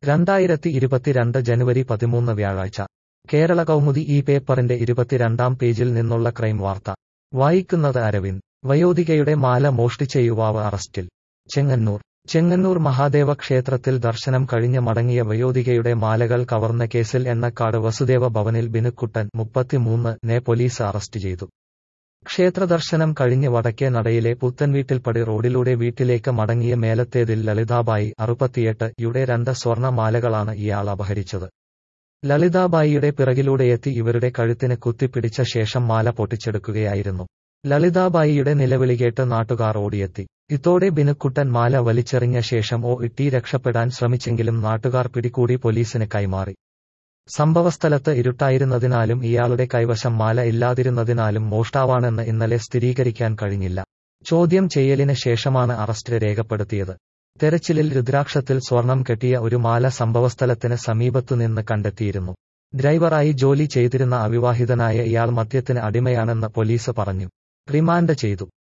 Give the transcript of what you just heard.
രണ്ടായിരത്തി ഇരുപത്തിരണ്ട് ജനുവരി പതിമൂന്ന് വ്യാഴാഴ്ച കേരള കൗമുദി ഈ പേപ്പറിന്റെ ഇരുപത്തിരണ്ടാം പേജിൽ നിന്നുള്ള ക്രൈം വാർത്ത വായിക്കുന്നത് അരവിന്ദ് വയോധികയുടെ മാല മോഷ്ടിച്ച യുവാവ് അറസ്റ്റിൽ ചെങ്ങന്നൂർ ചെങ്ങന്നൂർ മഹാദേവ ക്ഷേത്രത്തിൽ ദർശനം കഴിഞ്ഞ് മടങ്ങിയ വയോധികയുടെ മാലകൾ കവർന്ന കേസിൽ എണ്ണക്കാട് വസുദേവ ഭവനിൽ ബിനുക്കുട്ടൻ മുപ്പത്തിമൂന്ന് നെ പോലീസ് അറസ്റ്റ് ചെയ്തു ക്ഷേത്രദർശനം കഴിഞ്ഞ് വടക്കേ നടയിലെ പുത്തൻവീട്ടിൽപ്പടി റോഡിലൂടെ വീട്ടിലേക്ക് മടങ്ങിയ മേലത്തേതിൽ ലളിതാബായി അറുപത്തിയെട്ട് യുടെ രണ്ട് സ്വർണ്ണ മാലകളാണ് ഇയാൾ അപഹരിച്ചത് ലളിതാബായിയുടെ പിറകിലൂടെയെത്തി ഇവരുടെ കഴുത്തിന് കുത്തിപ്പിടിച്ച ശേഷം മാല പൊട്ടിച്ചെടുക്കുകയായിരുന്നു ലളിതാബായിയുടെ നിലവിളി കേട്ട് നാട്ടുകാർ ഓടിയെത്തി ഇതോടെ ബിനുക്കുട്ടൻ മാല വലിച്ചെറിഞ്ഞ ശേഷം ഓ ഇട്ടി രക്ഷപ്പെടാൻ ശ്രമിച്ചെങ്കിലും നാട്ടുകാർ പിടികൂടി പോലീസിന് കൈമാറി സംഭവസ്ഥലത്ത് ഇരുട്ടായിരുന്നതിനാലും ഇയാളുടെ കൈവശം മാല ഇല്ലാതിരുന്നതിനാലും മോഷ്ടാവാണെന്ന് ഇന്നലെ സ്ഥിരീകരിക്കാൻ കഴിഞ്ഞില്ല ചോദ്യം ചെയ്യലിന് ശേഷമാണ് അറസ്റ്റ് രേഖപ്പെടുത്തിയത് തെരച്ചിലിൽ രുദ്രാക്ഷത്തിൽ സ്വർണം കെട്ടിയ ഒരു മാല സംഭവസ്ഥലത്തിന് സമീപത്തുനിന്ന് കണ്ടെത്തിയിരുന്നു ഡ്രൈവറായി ജോലി ചെയ്തിരുന്ന അവിവാഹിതനായ ഇയാൾ മദ്യത്തിന് അടിമയാണെന്ന് പോലീസ് പറഞ്ഞു റിമാൻഡ് ചെയ്തു